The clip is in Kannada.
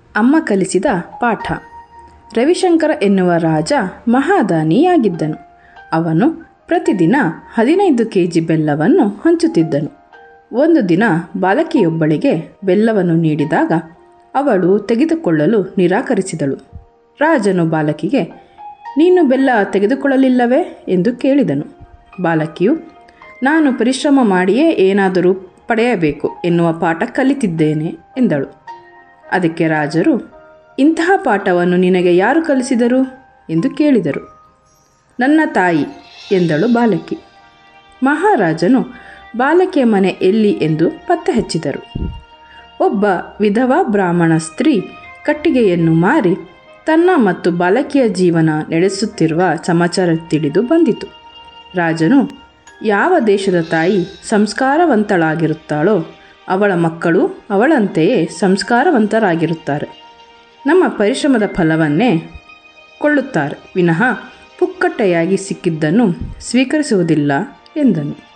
ಅಮ್ಮ ಕಲಿಸಿದ ಪಾಠ ರವಿಶಂಕರ ಎನ್ನುವ ರಾಜ ಮಹಾದಾನಿಯಾಗಿದ್ದನು ಅವನು ಪ್ರತಿದಿನ ಹದಿನೈದು ಕೆ ಜಿ ಬೆಲ್ಲವನ್ನು ಹಂಚುತ್ತಿದ್ದನು ಒಂದು ದಿನ ಬಾಲಕಿಯೊಬ್ಬಳಿಗೆ ಬೆಲ್ಲವನ್ನು ನೀಡಿದಾಗ ಅವಳು ತೆಗೆದುಕೊಳ್ಳಲು ನಿರಾಕರಿಸಿದಳು ರಾಜನು ಬಾಲಕಿಗೆ ನೀನು ಬೆಲ್ಲ ತೆಗೆದುಕೊಳ್ಳಲಿಲ್ಲವೇ ಎಂದು ಕೇಳಿದನು ಬಾಲಕಿಯು ನಾನು ಪರಿಶ್ರಮ ಮಾಡಿಯೇ ಏನಾದರೂ ಪಡೆಯಬೇಕು ಎನ್ನುವ ಪಾಠ ಕಲಿತಿದ್ದೇನೆ ಎಂದಳು ಅದಕ್ಕೆ ರಾಜರು ಇಂತಹ ಪಾಠವನ್ನು ನಿನಗೆ ಯಾರು ಕಲಿಸಿದರು ಎಂದು ಕೇಳಿದರು ನನ್ನ ತಾಯಿ ಎಂದಳು ಬಾಲಕಿ ಮಹಾರಾಜನು ಬಾಲಕಿಯ ಮನೆ ಎಲ್ಲಿ ಎಂದು ಪತ್ತೆ ಹಚ್ಚಿದರು ಒಬ್ಬ ವಿಧವಾ ಬ್ರಾಹ್ಮಣ ಸ್ತ್ರೀ ಕಟ್ಟಿಗೆಯನ್ನು ಮಾರಿ ತನ್ನ ಮತ್ತು ಬಾಲಕಿಯ ಜೀವನ ನಡೆಸುತ್ತಿರುವ ಸಮಾಚಾರ ತಿಳಿದು ಬಂದಿತು ರಾಜನು ಯಾವ ದೇಶದ ತಾಯಿ ಸಂಸ್ಕಾರವಂತಳಾಗಿರುತ್ತಾಳೋ ಅವಳ ಮಕ್ಕಳು ಅವಳಂತೆಯೇ ಸಂಸ್ಕಾರವಂತರಾಗಿರುತ್ತಾರೆ ನಮ್ಮ ಪರಿಶ್ರಮದ ಫಲವನ್ನೇ ಕೊಳ್ಳುತ್ತಾರೆ ವಿನಃ ಪುಕ್ಕಟ್ಟೆಯಾಗಿ ಸಿಕ್ಕಿದ್ದನ್ನು ಸ್ವೀಕರಿಸುವುದಿಲ್ಲ ಎಂದನು